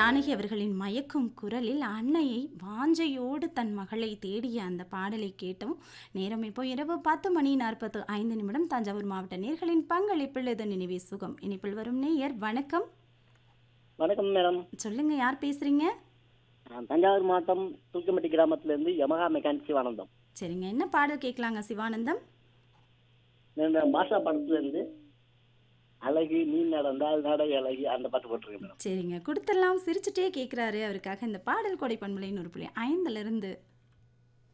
ஜானகி அவர்களின் மயக்கும் குரலில் அன்னையை வாஞ்சையோடு தன் மகளை தேடிய அந்த பாடலை கேட்டோம் நேரம் இப்போ இரவு பத்து மணி நாற்பத்து ஐந்து நிமிடம் தஞ்சாவூர் மாவட்ட நேர்களின் பங்களிப்பில் இது நினைவே சுகம் இனிப்பில் வரும் நேயர் வணக்கம் வணக்கம் மேடம் சொல்லுங்க யார் பேசுறீங்க நான் தஞ்சாவூர் மாவட்டம் தூக்கம்பட்டி கிராமத்திலேருந்து யமகா மெக்கானிக் சிவானந்தம் சரிங்க என்ன பாடல் கேட்கலாங்க சிவானந்தம் இந்த பாஷா படத்துலேருந்து அழகு நீ நடந்தால் நடை அழகு அந்த பாட்டு போட்டிருக்கேன் மேடம் சரிங்க கொடுத்துடலாம் சிரிச்சுட்டே கேட்குறாரு அவருக்காக இந்த பாடல் கொடை பண்புலைன்னு ஒரு புள்ளி ஐந்துல இருந்து